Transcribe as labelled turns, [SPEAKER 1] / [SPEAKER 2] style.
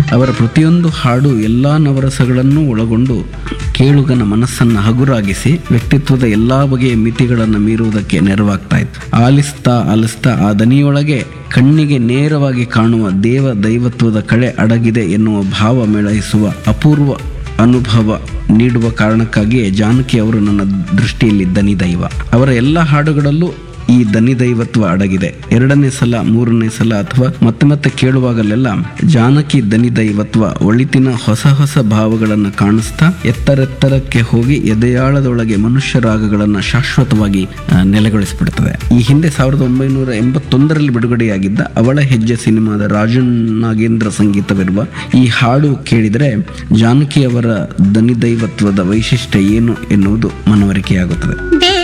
[SPEAKER 1] ಅವರ ಪ್ರತಿಯೊಂದು ಹಾಡು ಎಲ್ಲ ನವರಸಗಳನ್ನು ಒಳಗೊಂಡು ಕೇಳುಗನ ಮನಸ್ಸನ್ನು ಹಗುರಾಗಿಸಿ ವ್ಯಕ್ತಿತ್ವದ ಎಲ್ಲಾ ಬಗೆಯ ಮಿತಿಗಳನ್ನು ಮೀರುವುದಕ್ಕೆ ನೆರವಾಗ್ತಾ ಇತ್ತು ಆಲಿಸ್ತಾ ಆಲಿಸ್ತಾ ಆ ದನಿಯೊಳಗೆ ಕಣ್ಣಿಗೆ ನೇರವಾಗಿ ಕಾಣುವ ದೇವ ದೈವತ್ವದ ಕಳೆ ಅಡಗಿದೆ ಎನ್ನುವ ಭಾವ ಮೇಳೈಸುವ ಅಪೂರ್ವ ಅನುಭವ ನೀಡುವ ಕಾರಣಕ್ಕಾಗಿಯೇ ಜಾನಕಿ ಅವರು ನನ್ನ ದೃಷ್ಟಿಯಲ್ಲಿ ದನಿ ದೈವ ಅವರ ಎಲ್ಲ ಹಾಡುಗಳಲ್ಲೂ ಈ ದನಿ ದೈವತ್ವ ಅಡಗಿದೆ ಎರಡನೇ ಸಲ ಮೂರನೇ ಸಲ ಅಥವಾ ಮತ್ತೆ ಮತ್ತೆ ಕೇಳುವಾಗಲೆಲ್ಲ ಜಾನಕಿ ದನಿ ದೈವತ್ವ ಒಳಿತಿನ ಹೊಸ ಹೊಸ ಭಾವಗಳನ್ನು ಕಾಣಿಸ್ತಾ ಎತ್ತರೆತ್ತರಕ್ಕೆ ಹೋಗಿ ಎದೆಯಾಳದೊಳಗೆ ಮನುಷ್ಯ ರಾಗಗಳನ್ನು ಶಾಶ್ವತವಾಗಿ ಆ, ನೆಲೆಗೊಳಿಸಿಬಿಡ್ತದೆ ಈ ಹಿಂದೆ ಸಾವಿರದ ಒಂಬೈನೂರ ಎಂಬತ್ತೊಂದರಲ್ಲಿ ಬಿಡುಗಡೆಯಾಗಿದ್ದ ಅವಳ ಹೆಜ್ಜೆ ಸಿನಿಮಾದ ರಾಜನ್ ನಾಗೇಂದ್ರ ಸಂಗೀತವಿರುವ ಈ ಹಾಡು ಕೇಳಿದರೆ ಜಾನಕಿ ಅವರ ದನಿ ದೈವತ್ವದ ವೈಶಿಷ್ಟ್ಯ ಏನು ಎನ್ನುವುದು ಮನವರಿಕೆಯಾಗುತ್ತದೆ
[SPEAKER 2] ದೇ